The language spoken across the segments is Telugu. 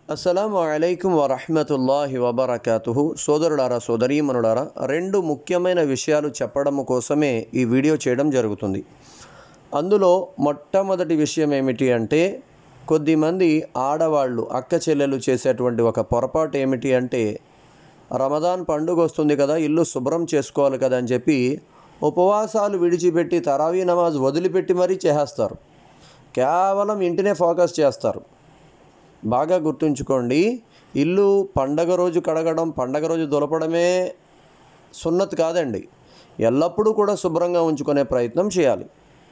అస్సలం అయికం వరహమతుల్లాహి వబర్కాతుహు సోదరులారా సోదరీమనులారా రెండు ముఖ్యమైన విషయాలు చెప్పడం కోసమే ఈ వీడియో చేయడం జరుగుతుంది అందులో మొట్టమొదటి విషయం ఏమిటి అంటే కొద్దిమంది ఆడవాళ్ళు అక్క చెల్లెలు చేసేటువంటి ఒక పొరపాటు ఏమిటి అంటే రమదాన్ పండుగ వస్తుంది కదా ఇల్లు శుభ్రం చేసుకోవాలి కదా అని చెప్పి ఉపవాసాలు విడిచిపెట్టి తరావీ నమాజ్ వదిలిపెట్టి మరీ చేసేస్తారు కేవలం ఇంటినే ఫోకస్ చేస్తారు బాగా గుర్తుంచుకోండి ఇల్లు పండగ రోజు కడగడం పండగ రోజు దులపడమే సున్నత్ కాదండి ఎల్లప్పుడూ కూడా శుభ్రంగా ఉంచుకునే ప్రయత్నం చేయాలి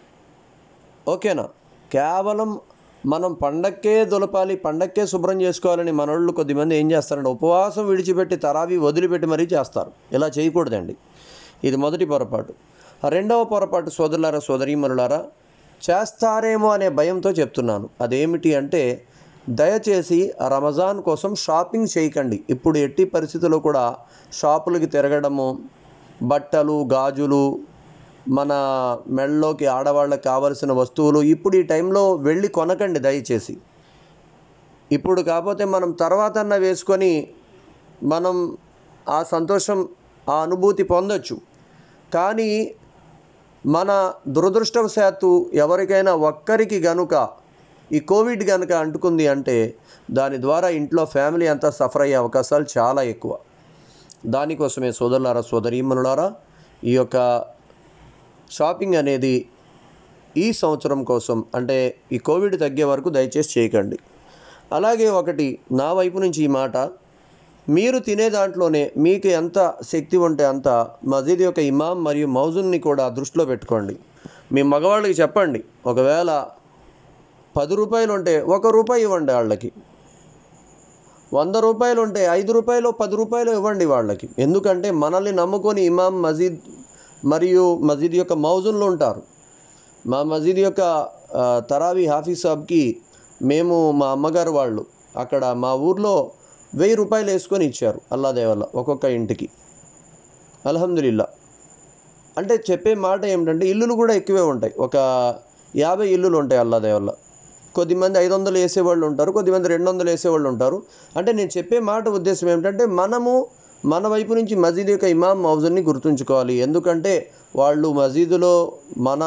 ఓకేనా కేవలం మనం పండక్కే దులపాలి పండక్కే శుభ్రం చేసుకోవాలని మనోళ్ళు కొద్దిమంది ఏం చేస్తారంటే ఉపవాసం విడిచిపెట్టి తరావి వదిలిపెట్టి మరీ చేస్తారు ఇలా చేయకూడదండి ఇది మొదటి పొరపాటు రెండవ పొరపాటు సోదరులారా సోదరీమణులారా చేస్తారేమో అనే భయంతో చెప్తున్నాను అదేమిటి అంటే దయచేసి రమజాన్ కోసం షాపింగ్ చేయకండి ఇప్పుడు ఎట్టి పరిస్థితుల్లో కూడా షాపులకి తిరగడము బట్టలు గాజులు మన మెళ్ళలోకి ఆడవాళ్ళకి కావలసిన వస్తువులు ఇప్పుడు ఈ టైంలో వెళ్ళి కొనకండి దయచేసి ఇప్పుడు కాకపోతే మనం తర్వాత వేసుకొని మనం ఆ సంతోషం ఆ అనుభూతి పొందొచ్చు కానీ మన దురదృష్టవశాత్తు ఎవరికైనా ఒక్కరికి గనుక ఈ కోవిడ్ కనుక అంటుకుంది అంటే దాని ద్వారా ఇంట్లో ఫ్యామిలీ అంతా సఫర్ అయ్యే అవకాశాలు చాలా ఎక్కువ దానికోసమే సోదరులారా సోదరీమణులారా ఈ యొక్క షాపింగ్ అనేది ఈ సంవత్సరం కోసం అంటే ఈ కోవిడ్ తగ్గే వరకు దయచేసి చేయకండి అలాగే ఒకటి నా వైపు నుంచి ఈ మాట మీరు తినే దాంట్లోనే మీకు ఎంత శక్తి ఉంటే అంత మసీద్ యొక్క ఇమాం మరియు మౌజుల్ని కూడా దృష్టిలో పెట్టుకోండి మీ మగవాళ్ళకి చెప్పండి ఒకవేళ పది రూపాయలు ఉంటే ఒక రూపాయి ఇవ్వండి వాళ్ళకి వంద రూపాయలు ఉంటే ఐదు రూపాయలు పది రూపాయలు ఇవ్వండి వాళ్ళకి ఎందుకంటే మనల్ని నమ్ముకొని ఇమాం మసీద్ మరియు మసీద్ యొక్క మౌజున్లు ఉంటారు మా మసీద్ యొక్క ఆ, తరావి హాఫీజ్ సాబ్కి మేము మా అమ్మగారు వాళ్ళు అక్కడ మా ఊర్లో వెయ్యి రూపాయలు వేసుకొని ఇచ్చారు అల్లా దేవల్ల ఒక్కొక్క ఇంటికి అల్హమ్దులిల్లా అంటే చెప్పే మాట ఏమిటంటే ఇల్లులు కూడా ఎక్కువే ఉంటాయి ఒక యాభై ఇల్లులు ఉంటాయి అల్లా దేవల్ల కొద్దిమంది ఐదు వందలు వేసేవాళ్ళు ఉంటారు కొద్దిమంది రెండు వందలు వేసేవాళ్ళు ఉంటారు అంటే నేను చెప్పే మాట ఉద్దేశం ఏమిటంటే మనము మన వైపు నుంచి మసీద్ యొక్క ఇమాం మౌజుని గుర్తుంచుకోవాలి ఎందుకంటే వాళ్ళు మసీదులో మన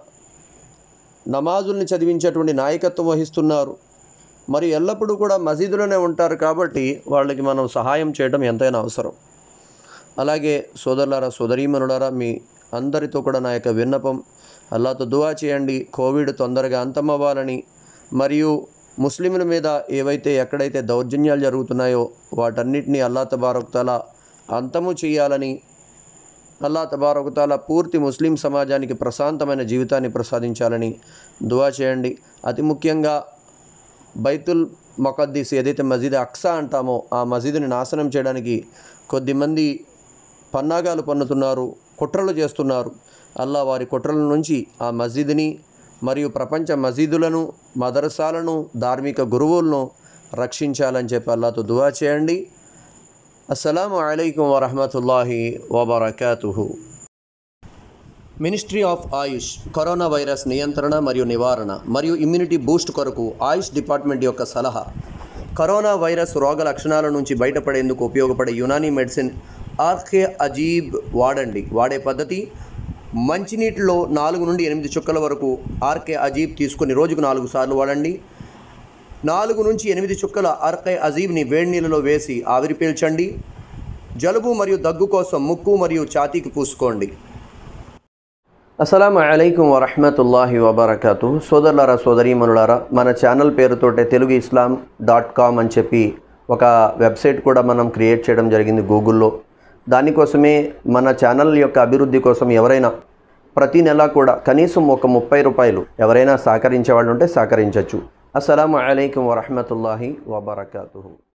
నమాజుల్ని చదివించేటువంటి నాయకత్వం వహిస్తున్నారు మరి ఎల్లప్పుడూ కూడా మసీదులోనే ఉంటారు కాబట్టి వాళ్ళకి మనం సహాయం చేయడం ఎంతైనా అవసరం అలాగే సోదరులారా సోదరీమనులారా మీ అందరితో కూడా నా యొక్క విన్నపం అల్లాతో దువా చేయండి కోవిడ్ తొందరగా అంతమవ్వాలని మరియు ముస్లింల మీద ఏవైతే ఎక్కడైతే దౌర్జన్యాలు జరుగుతున్నాయో వాటన్నిటినీ అల్లా తబారకుతాల అంతము చేయాలని అల్లా తబారకుతాల పూర్తి ముస్లిం సమాజానికి ప్రశాంతమైన జీవితాన్ని ప్రసాదించాలని దువా చేయండి అతి ముఖ్యంగా బైతుల్ మొకద్దీస్ ఏదైతే మసీద్ అక్సా అంటామో ఆ మసీదుని నాశనం చేయడానికి కొద్దిమంది పన్నాగాలు పన్నుతున్నారు కుట్రలు చేస్తున్నారు అల్లా వారి కుట్రల నుంచి ఆ మసీదుని మరియు ప్రపంచ మసీదులను మదరసాలను ధార్మిక గురువులను రక్షించాలని చెప్పి అల్లాతో దువా చేయండి అస్సలం అయికం వరహమతుల్లాహి వబర్కాతుహు ministry of AYUSH corona virus నియంత్రణ మరియు నివారణ మరియు ఇమ్యూనిటీ బూస్ట్ కొరకు ఆయుష్ డిపార్ట్మెంట్ యొక్క సలహా కరోనా వైరస్ రోగ లక్షణాల నుంచి బయటపడేందుకు ఉపయోగపడే యునానీ మెడిసిన్ ఆర్కే అజీబ్ వాడండి వాడే పద్ధతి మంచినీటిలో నాలుగు నుండి ఎనిమిది చుక్కల వరకు ఆర్కే అజీబ్ తీసుకుని రోజుకు నాలుగు సార్లు వాడండి నాలుగు నుంచి ఎనిమిది చుక్కల ఆర్కే అజీబ్ని వేడి నీళ్ళలో వేసి ఆవిరి పీల్చండి జలుబు మరియు దగ్గు కోసం ముక్కు మరియు ఛాతీకి పూసుకోండి అస్సలం అయికం వరహమతుల్లాహి వబర్కాతు సోదరులారా సోదరీమనులారా మన ఛానల్ పేరుతోటే తెలుగు ఇస్లాం డాట్ కామ్ అని చెప్పి ఒక వెబ్సైట్ కూడా మనం క్రియేట్ చేయడం జరిగింది గూగుల్లో దానికోసమే మన ఛానల్ యొక్క అభివృద్ధి కోసం ఎవరైనా ప్రతి నెల కూడా కనీసం ఒక ముప్పై రూపాయలు ఎవరైనా సహకరించే వాళ్ళు ఉంటే సహకరించవచ్చు అస్సలం అయికం వరహమతుల్లాహి వబర్కాతు